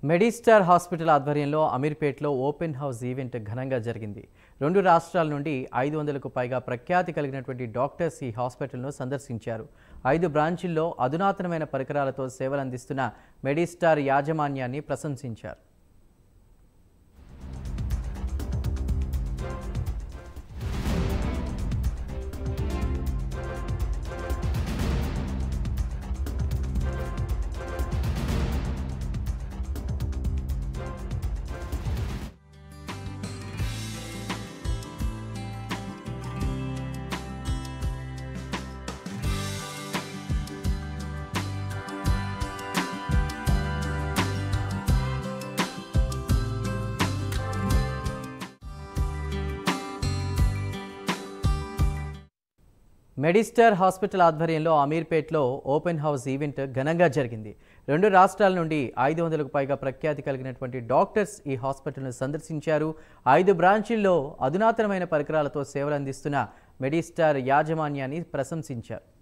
Medistar hospital ఆధ్వర్యంలో అమీర్పేట్లో open house event ఘనంగా జరిగింది రెండు రాష్ట్రాల నుండి ఐదు వందలకు పైగా ప్రఖ్యాతి కలిగినటువంటి డాక్టర్స్ ఈ హాస్పిటల్ను సందర్శించారు ఐదు బ్రాంచీల్లో అధునాతనమైన పరికరాలతో సేవలు అందిస్తున్న మెడిస్టార్ యాజమాన్యాన్ని ప్రశంసించారు మెడిస్టార్ హాస్పిటల్ ఆధ్వర్యంలో అమీర్పేట్లో ఓపెన్ హౌస్ ఈవెంట్ ఘనంగా జరిగింది రెండు రాష్ట్రాల నుండి ఐదు వందలకు పైగా ప్రఖ్యాతి కలిగినటువంటి డాక్టర్స్ ఈ హాస్పిటల్ను సందర్శించారు ఐదు బ్రాంచీల్లో అధునాతనమైన పరికరాలతో సేవలు అందిస్తున్న మెడిస్టార్ యాజమాన్యాన్ని ప్రశంసించారు